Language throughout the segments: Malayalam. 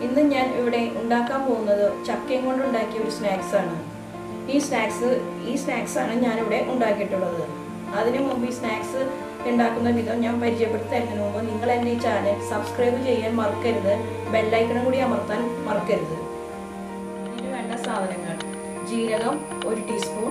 ഇന്ന് ഞാൻ ഇവിടെ ഉണ്ടാക്കാൻ പോകുന്നത് ചക്കയും കൊണ്ട് ഉണ്ടാക്കിയ ഒരു സ്നാക്സ് ആണ് ഈ സ്നാക്സ് ഈ സ്നാക്സ് ആണ് ഞാനിവിടെ ഉണ്ടാക്കിയിട്ടുള്ളത് അതിനു മുമ്പ് ഈ സ്നാക്സ് ഉണ്ടാക്കുന്ന വിധം ഞാൻ പരിചയപ്പെടുത്തി തരുന്നതിന് മുമ്പ് നിങ്ങൾ എൻ്റെ ഈ ചാനൽ സബ്സ്ക്രൈബ് ചെയ്യാൻ മറക്കരുത് ബെല്ലൈക്കണും കൂടി അമർത്താൻ മറക്കരുത് ഇതിന് വേണ്ട സാധനങ്ങൾ ജീരകം ഒരു ടീസ്പൂൺ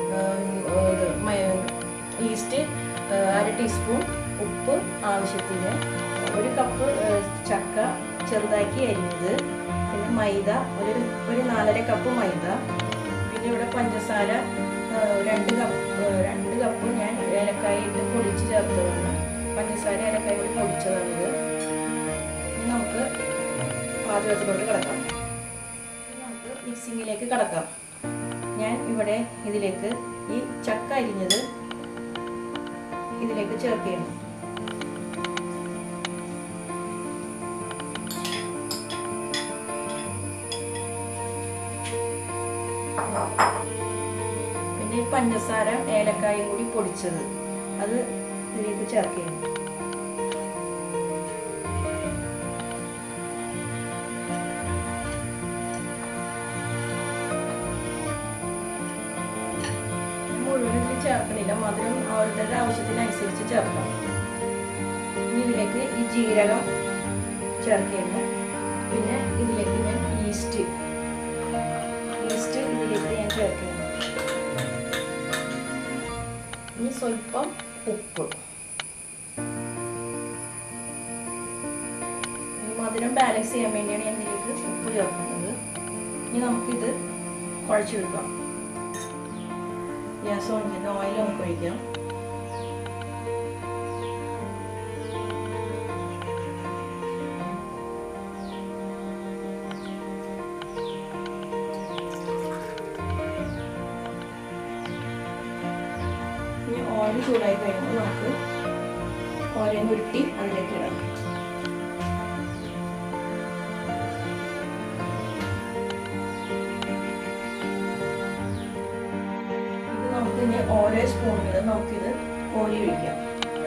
ഈസ്റ്റ് അര ടീസ്പൂൺ ഉപ്പ് ആവശ്യത്തിന് ഒരു കപ്പ് ചക്ക ചെറുതാക്കി അരിഞ്ഞത് പിന്നെ മൈദ ഒരു ഒരു നാലര കപ്പ് മൈദ പിന്നെ ഇവിടെ പഞ്ചസാര ആ, രണ്ട് കപ്പ് ആ, രണ്ട് കപ്പ് ഞാൻ ഏലക്കായ ഇട്ട് പൊടിച്ച് ചേർത്തതാണ് പഞ്ചസാര ഏലക്കായ കൂടി പൊടിച്ചതാണിത് ഇനി നമുക്ക് പാചകത്തിലോട്ട് കിടക്കാം ഇനി നമുക്ക് മിക്സിങ്ങിലേക്ക് കടക്കാം ഞാൻ ഇവിടെ ഇതിലേക്ക് ഈ ചക്ക അരിഞ്ഞത് ഇതിലേക്ക് ചേർക്കുകയാണ് പിന്നെ ഈ പഞ്ചസാര ഏലക്കായും കൂടി പൊടിച്ചത് അത് ഇതിലേക്ക് ചേർക്കുകയാണ് മുഴുവൻ ഇതിൽ ചേർക്കണില്ല മധുരം ഓരോരുത്തരുടെ ആവശ്യത്തിനനുസരിച്ച് ചേർക്കാം ഇനി ഇതിലേക്ക് ഈ ജീരകം ചേർക്കുകയാണ് പിന്നെ ഇതിലേക്ക് ഞാൻ ഈസ്റ്റ് ഈസ്റ്റ് ഇതിലേക്ക് ഞാൻ ചേർക്കുകയാണ് ഇനി സ്വല്പം ഉപ്പ് ഈ മധുരം ബാലൻസ് ചെയ്യാൻ വേണ്ടിയാണ് ഞാൻ ഇതിലേക്ക് ഉപ്പ് ചേർക്കുന്നത് ഇനി നമുക്കിത് കുഴച്ചെടുക്കാം ഗ്യാസ് ഓൺ ചെയ്ത് ഓയിൽ നമുക്ക് ഒഴിക്കാം ഇനി ഓയിൽ ചൂടായി കഴിയുമ്പോൾ നമുക്ക് ഓയിൽ ഉരുട്ടി അതിലേക്ക് ഇടാം ഇത് നമുക്ക് ഇനി ഓരോ സ്പൂണിൽ നമുക്കിത് കോരി ഒഴിക്കാം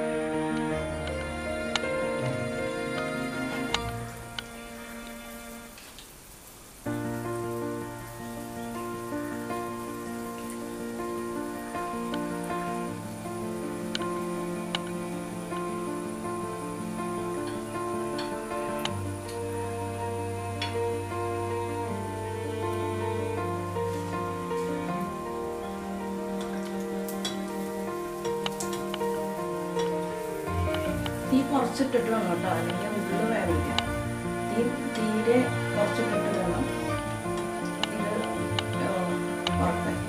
തീ കുറച്ചിട്ടിട്ട് വേണം കേട്ടോ അല്ലെങ്കിൽ ഉള്ളിൽ വേവില്ല തീ തീരെ കുറച്ചിട്ടിട്ട് വേണം ഇത് ഏഹ്, വറുക്കാൻ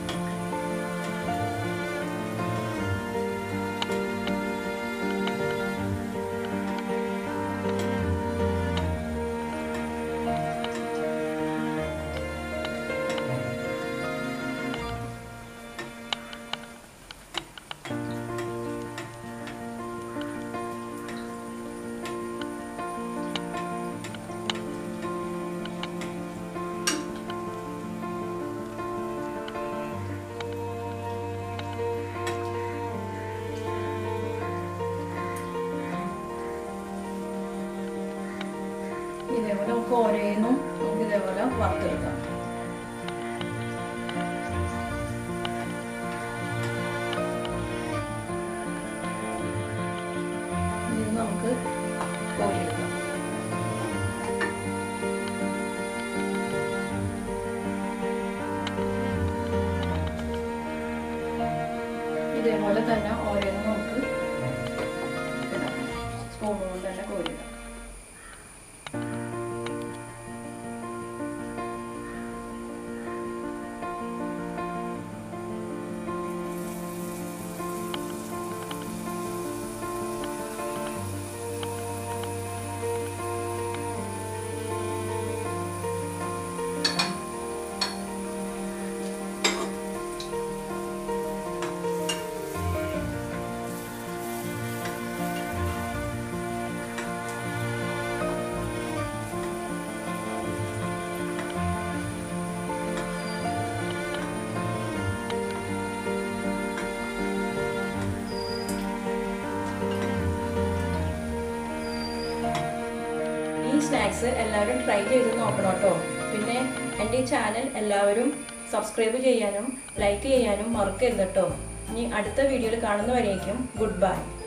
ഇതേപോലെ നമുക്ക് ഓരോന്നും നമുക്ക് ഇതേപോലെ വറുത്തെടുക്കാം ഇത് നമുക്ക് കോരിയെടുക്കാം ഇതേപോലെ തന്നെ ഓരോന്നും നമുക്ക് ഇടാം സ്പൂൺ കൊണ്ട് തന്നെ കോരിയിടാം ഈ സ്നാക്സ് എല്ലാവരും ട്രൈ ചെയ്ത് നോക്കണം കേട്ടോ പിന്നെ എൻ്റെ ഈ ചാനൽ എല്ലാവരും സബ്സ്ക്രൈബ് ചെയ്യാനും ലൈക്ക് ചെയ്യാനും മറക്കരുത് കേട്ടോ ഇനി അടുത്ത വീഡിയോയിൽ കാണുന്നവരേക്കും ഗുഡ് ബൈ